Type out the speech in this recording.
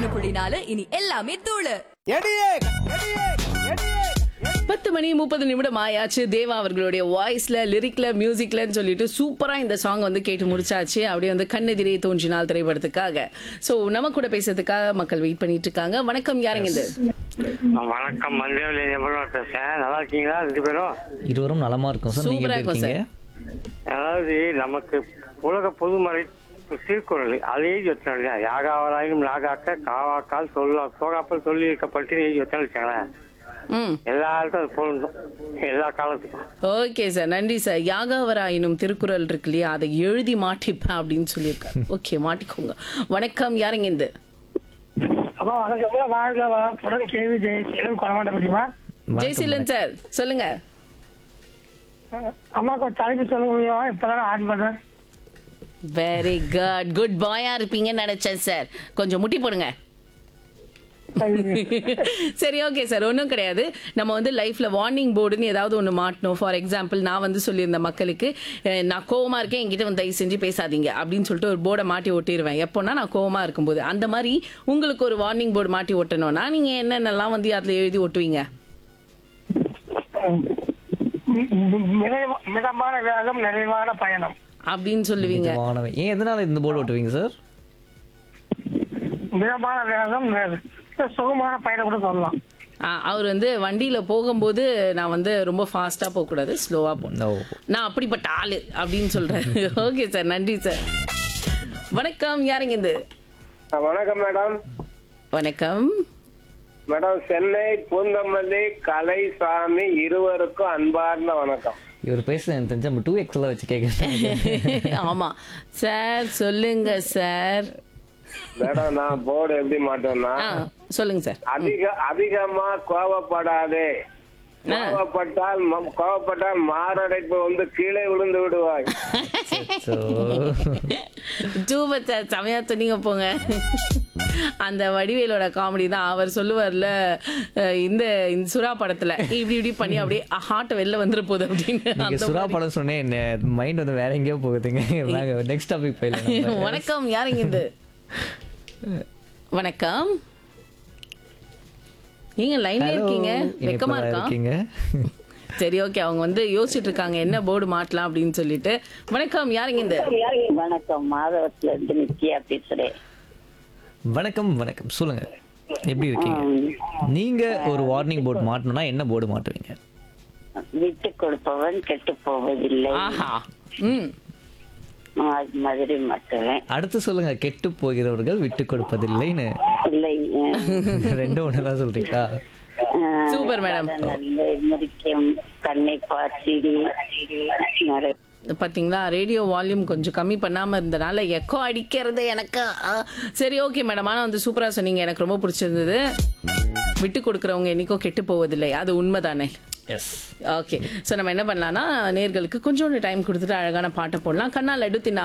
ஒண்ணு புள்ளி நாலு இனி எல்லாமே தூளு எடியே எடியே எடியே பத்து மணி முப்பது நிமிடம் ஆயாச்சு தேவா அவர்களுடைய வாய்ஸ்ல லிரிக்ல மியூசிக்லன்னு சொல்லிட்டு சூப்பரா இந்த சாங் வந்து கேட்டு முடிச்சாச்சு அப்படியே வந்து கண்ணெதிரே தோன்றினால் திரைப்படத்துக்காக சோ நம்ம கூட பேசுறதுக்காக மக்கள் வெயிட் பண்ணிட்டு இருக்காங்க வணக்கம் யாருங்க இது வணக்கம் மந்திரவெளி எவ்வளோ பேசுறேன் நல்லா இருக்கீங்களா ரெண்டு பேரும் இருவரும் நலமா இருக்கும் சார் நீங்க சூப்பரா எப்படி இருக்கும் இருக்கீங்க அதாவது நமக்கு உலக பொதுமறை திருக்குறள் அதை எழுதி வச்சோம் இல்லையா யாகாவராயும் நாகாக்க காவாக்கால் சொல்ல சோகாப்பல் சொல்லி இருக்கப்பட்டு எழுதி வச்சோம் வச்சுங்களேன் ம் எல்லா இடத்தும் அது பொருந்தும் எல்லா காலத்துக்கும் ஓகே சார் நன்றி சார் யாகாவராயினும் திருக்குறள் இருக்கு இல்லையா அதை எழுதி மாட்டிப்பேன் அப்படின்னு சொல்லியிருக்காரு ஓகே மாட்டிக்கோங்க வணக்கம் யாருங்க இந்த அப்பா வணக்கம் வாழ்க வளத்துடன் கேள்வி ஜெயிச்சிலும் கொலமாட்ட முடியுமா ஜெய்சீலன் சார் சொல்லுங்க அம்மாக்கு ஒரு தலைப்பு சொல்ல முடியுமா இப்பதான் ஆன் பண்ணேன் வெரி குட் குட் பாயா இருப்பீங்கன்னு நினைச்சேன் சார் கொஞ்சம் முட்டி போடுங்க சரி ஓகே சார் ஒன்றும் கிடையாது நம்ம வந்து லைஃப்ல வார்னிங் போர்டுன்னு ஏதாவது ஒன்று மாட்டணும் ஃபார் எக்ஸாம்பிள் நான் வந்து சொல்லியிருந்த மக்களுக்கு அஹ், நான் கோவமா இருக்கேன் என்கிட்ட வந்து தயவு செஞ்சு பேசாதீங்க அப்படின்னு சொல்லிட்டு ஒரு போர்டை மாட்டி ஒட்டிடுவேன் எப்போனா நான் கோவமா இருக்கும்போது அந்த மாதிரி உங்களுக்கு ஒரு வார்னிங் போர்டு மாட்டி ஒட்டணும்னா நீங்க என்னென்னலாம் வந்து அதில் எழுதி ஒட்டுவீங்க நிறைவா- மிதமான வேகம் நிறைவான பயணம் அப்படின்னு சொல்லுவீங்க வானவை. ஏன் எதனால இந்த போர்டு ஓட்டுவீங்க சார் மிதமான வேகம் நெ- சுகமான பயணம் கூட சொல்லலாம் ஆ, அவர் வந்து வண்டியில போகும்போது நான் வந்து ரொம்ப ஃபாஸ்டா போக கூடாது ஸ்லோவா போகணும் No. நான் அப்படிப்பட்ட ஆளு அப்படின்னு சொல்றேன் ஓகே சார் நன்றி சார் வணக்கம் யாருங்க இது வணக்கம் மேடம் வணக்கம் மேடம் சென்னை பூந்தமல்லி கலைசாமி இருவருக்கும் அன்பார்ந்த வணக்கம் இவர் பேச எனக்கு தெரிஞ்ச நம்ம டூ எக்ஸ்ல வச்சு கேட்க ஆமா சார் சொல்லுங்க சார் மேடம் நான் போர்டு எப்படி மாட்டேன்னா ஆ சொல்லுங்க சார் அதிக அதிகமா கோவப்படாதே கோவப்பட்டால் ம- கோவப்பட்டால் மாரடைப்பு வந்து கீழே விழுந்து விடுவாய் டூபத் சார் செமையா சொன்னீங்க போங்க அந்த வடிவேலோட காமெடி தான் அவர் சொல்லுவார்ல அஹ், இந்த இந்த சுறா படத்துல இப்படி இப்படி பண்ணி அப்படியே ஹார்ட் வெளில வந்துட போகுது அப்படின்னு நீங்க அந்த சுறா மாதிரி. படம் சொன்னேன் மைண்ட் வந்து வேற எங்கேயோ போகுதுங்க நெக்ஸ்ட் டாபிக் போயிடலாம் வணக்கம் யாருங்க இது வணக்கம் நீங்க லைன்ல இருக்கீங்க வெக்கமா இருக்கா இருக்கீங்க சரி ஓகே அவங்க வந்து யோசிச்சுட்டு இருக்காங்க என்ன போர்டு மாட்டலாம் அப்படின்னு சொல்லிட்டு வணக்கம் யாருங்க இந்த வணக்கம் மாதவத்துல இருந்து நித்யா பேசுறேன் வணக்கம் வணக்கம் சொல்லுங்க எப்படி இருக்கீங்க நீங்க ஒரு வார்னிங் போர்டு மாட்டணும்னா என்ன போர்டு மாட்டுவீங்க விட்டு கொடுப்பவன் கெட்டு போவதில்லை ஆஹா ம் அது மாதிரி மட்டும் அடுத்து சொல்லுங்க கெட்டு போகிறவர்கள் விட்டு கொடுப்பதில்லைன்னு இல்லை ரெண்டும் ஒண்ணுதான் சொல்றீங்களா சூப்பர் மேடம் நல்ல முடிக்கும் கண்ணை பார்த்திடி நிறைய பாத்தீங்களா ரேடியோ வால்யூம் கொஞ்சம் கம்மி பண்ணாம இருந்தனால எக்கோ அடிக்கிறது எனக்கு ஆ, சரி ஓகே மேடம் ஆனா வந்து சூப்பரா சொன்னீங்க எனக்கு ரொம்ப பிடிச்சிருந்தது விட்டு கொடுக்கறவங்க என்னைக்கோ கெட்டு போவதில்லை அது உண்மைதானே எஸ் ஓகே ஸோ நம்ம என்ன பண்ணலாம்னா நேர்களுக்கு கொஞ்சோண்டு டைம் கொடுத்துட்டு அழகான பாட்டை போடலாம் கண்ணா லட்டு தின்னா